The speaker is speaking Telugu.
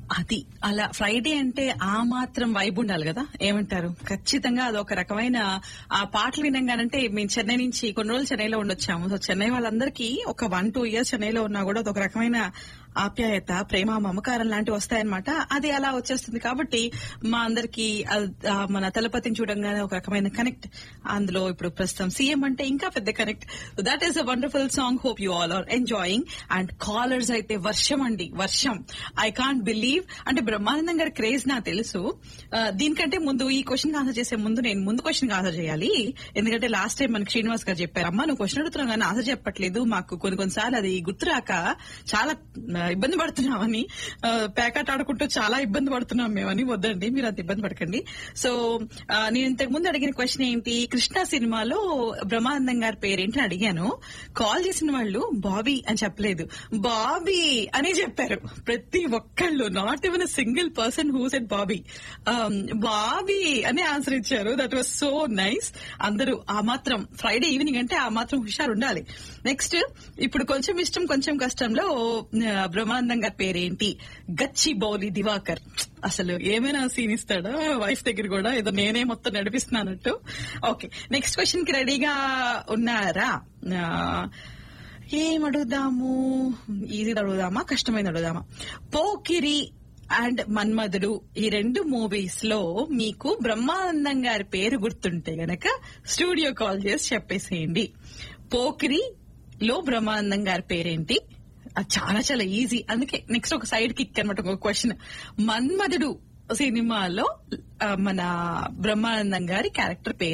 అది అలా ఫ్రైడే అంటే ఆ మాత్రం వైబ్ ఉండాలి కదా ఏమంటారు ఖచ్చితంగా అదొక రకమైన ఆ పాటలు వినంగానంటే మేము చెన్నై నుంచి కొన్ని రోజులు చెన్నైలో ఉండొచ్చాము సో చెన్నై వాళ్ళందరికీ ఒక వన్ టూ ఇయర్స్ చెన్నైలో ఉన్నా కూడా అదొక రకమైన ఆప్యాయత ప్రేమ మమకారం లాంటివి వస్తాయన్నమాట అది అలా వచ్చేస్తుంది కాబట్టి మా అందరికి మన తలపతిని చూడంగానే ఒక రకమైన కనెక్ట్ అందులో ఇప్పుడు ప్రస్తుతం సీఎం అంటే ఇంకా పెద్ద connect that is a wonderful song hope you all are enjoying and callers అయితే వర్షం అండి వర్షం ఐ కాంట్ బిలీవ్ అంటే బ్రహ్మానందం గారి క్రేజ్ నాకు తెలుసు ఆ, దీనికంటే ముందు ఈ క్వశ్చన్ ఆన్సర్ చేసే ముందు నేను ముందు క్వశ్చన్ ఆన్సర్ చేయాలి ఎందుకంటే లాస్ట్ టైం మనకి శ్రీనివాస్ గారు చెప్పారు అమ్మా నువ్వు క్వశ్చన్ అడుగుతున్నావు కానీ ఆన్సర్ చెప్పట్లేదు మాకు కొన్ని కొన్నిసార్లు అది గుర్తురాక చాలా ఆ, ఇబ్బంది పడుతున్నామని ఆ, ప్యాకెట్ ఆడుకుంటూ చాలా ఇబ్బంది పడుతున్నాం మేమని వద్దండి మీరు అంత ఇబ్బంది పడకండి సో ఆ, నేను ఇంతకు ముందు అడిగిన క్వశ్చన్ ఏంటి కృష్ణ సినిమాలో బ్రహ్మానందం గారి పేరేంటి అని అడిగాను కాల్ చేసిన వాళ్ళు బాబీ అని చెప్పలేదు బాబీ అని చెప్పారు ప్రతి ఒక్కళ్ళు not even single person who said Bobby Bobby అని ఆన్సర్ ఇచ్చారు దట్ వాస్ సో నైస్ అందరూ ఆ మాత్రం ఫ్రైడే ఈవినింగ్ అంటే ఆ మాత్రం హుషారు ఉండాలి నెక్స్ట్ ఇప్పుడు కొంచెం ఇష్టం కొంచెం కష్టంలో ఆ, బ్రహ్మానందం గారి పేరేంటి గచ్చి బౌలి దివాకర్ అసలు ఏమైనా సీన్ ఇస్తాడా వైఫ్ దగ్గర కూడా ఏదో నేనే మొత్తం నడిపిస్తున్నానట్టు ఓకే నెక్స్ట్ క్వశ్చన్ కి రెడీగా ఉన్నారా ఆ, ఏం అడుగుదాము ఈజీ అడుగుదామా కష్టమైన అడుగుదామా పోకిరి అండ్ మన్మధుడు ఈ రెండు మూవీస్ లో మీకు బ్రహ్మానందం గారి పేరు గుర్తుంటే గనక స్టూడియో కాల్ చేసి చెప్పేసేయండి పోకిరి లో బ్రహ్మానందం గారి పేరేంటి అది చాలా చాలా ఈజీ అందుకే నెక్స్ట్ ఒక సైడ్ కిక్ అనమాట ఒక క్వశ్చన్ మన్మధుడు సినిమాలో ఆ, మన బ్రహ్మానందం గారి క్యారెక్టర్ పేరు